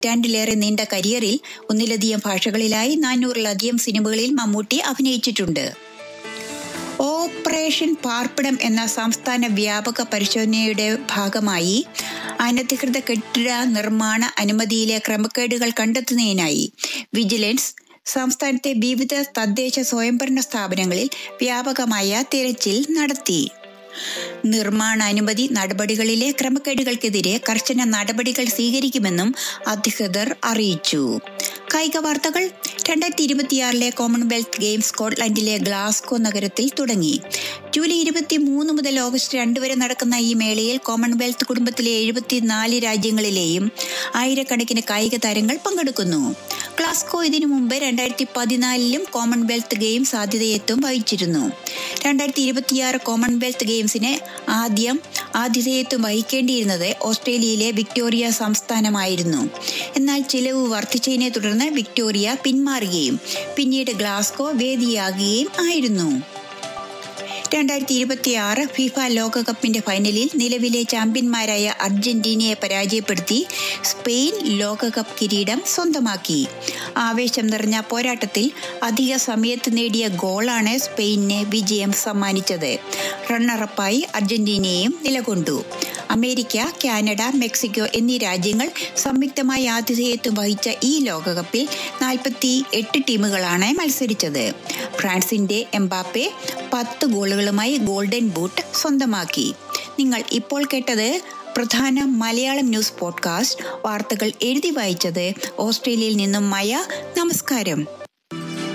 നൂറ്റാണ്ടിലേറെ നീണ്ട കരിയറിൽ ഒന്നിലധികം ഭാഷകളിലായി നാനൂറിലധികം സിനിമകളിൽ മമ്മൂട്ടി അഭിനയിച്ചിട്ടുണ്ട് ഓപ്പറേഷൻ പാർപ്പിടം എന്ന സംസ്ഥാന വ്യാപക പരിശോധനയുടെ ഭാഗമായി അനധികൃത കെട്ടിട നിർമ്മാണ അനുമതിയിലെ ക്രമക്കേടുകൾ കണ്ടെത്തുന്നതിനായി വിജിലൻസ് സംസ്ഥാനത്തെ വിവിധ തദ്ദേശ സ്വയംഭരണ സ്ഥാപനങ്ങളിൽ വ്യാപകമായ തിരച്ചിൽ നടത്തി നിർമ്മാണ അനുമതി നടപടികളിലെ ക്രമക്കേടുകൾക്കെതിരെ കർശന നടപടികൾ സ്വീകരിക്കുമെന്നും അധികൃതർ അറിയിച്ചു കായിക വാർത്തകൾ രണ്ടായിരത്തി ഇരുപത്തിയാറിലെ കോമൺവെൽത്ത് ഗെയിംസ് സ്കോട്ട്ലൻഡിലെ ഗ്ലാസ്കോ നഗരത്തിൽ തുടങ്ങി ജൂലൈ ഇരുപത്തി മൂന്ന് മുതൽ ഓഗസ്റ്റ് രണ്ട് വരെ നടക്കുന്ന ഈ മേളയിൽ കോമൺവെൽത്ത് കുടുംബത്തിലെ എഴുപത്തിനാല് രാജ്യങ്ങളിലെയും ആയിരക്കണക്കിന് കായിക താരങ്ങൾ പങ്കെടുക്കുന്നു ഗ്ലാസ്കോ ഇതിനു മുമ്പ് രണ്ടായിരത്തി പതിനാലിലും കോമൺവെൽത്ത് ഗെയിംസ് ആതിഥേയത്വം വഹിച്ചിരുന്നു രണ്ടായിരത്തി ഇരുപത്തിയാറ് കോമൺവെൽത്ത് ഗെയിംസിന് ആദ്യം ആതിഥേയത്വം വഹിക്കേണ്ടിയിരുന്നത് ഓസ്ട്രേലിയയിലെ വിക്ടോറിയ സംസ്ഥാനമായിരുന്നു എന്നാൽ ചിലവ് വർദ്ധിച്ചതിനെ തുടർന്ന് വിക്ടോറിയ പിന്മാറുകയും പിന്നീട് ഗ്ലാസ്കോ വേദിയാകുകയും ആയിരുന്നു രണ്ടായിരത്തി ഇരുപത്തി ആറ് ഫിഫ ലോകകപ്പിന്റെ ഫൈനലിൽ നിലവിലെ ചാമ്പ്യന്മാരായ അർജന്റീനയെ പരാജയപ്പെടുത്തി സ്പെയിൻ ലോകകപ്പ് കിരീടം സ്വന്തമാക്കി ആവേശം നിറഞ്ഞ പോരാട്ടത്തിൽ അധിക സമയത്ത് നേടിയ ഗോളാണ് സ്പെയിനിന് വിജയം സമ്മാനിച്ചത് റണ്ണറപ്പായി അർജന്റീനയും നിലകൊണ്ടു അമേരിക്ക കാനഡ മെക്സിക്കോ എന്നീ രാജ്യങ്ങൾ സംയുക്തമായി ആതിഥേയത്വം വഹിച്ച ഈ ലോകകപ്പിൽ നാൽപ്പത്തി എട്ട് ടീമുകളാണ് മത്സരിച്ചത് ഫ്രാൻസിന്റെ എംബാപ്പെ പത്ത് ഗോളുകളുമായി ഗോൾഡൻ ബൂട്ട് സ്വന്തമാക്കി നിങ്ങൾ ഇപ്പോൾ കേട്ടത് പ്രധാന മലയാളം ന്യൂസ് പോഡ്കാസ്റ്റ് വാർത്തകൾ എഴുതി വായിച്ചത് ഓസ്ട്രേലിയയിൽ നിന്നും മയ നമസ്കാരം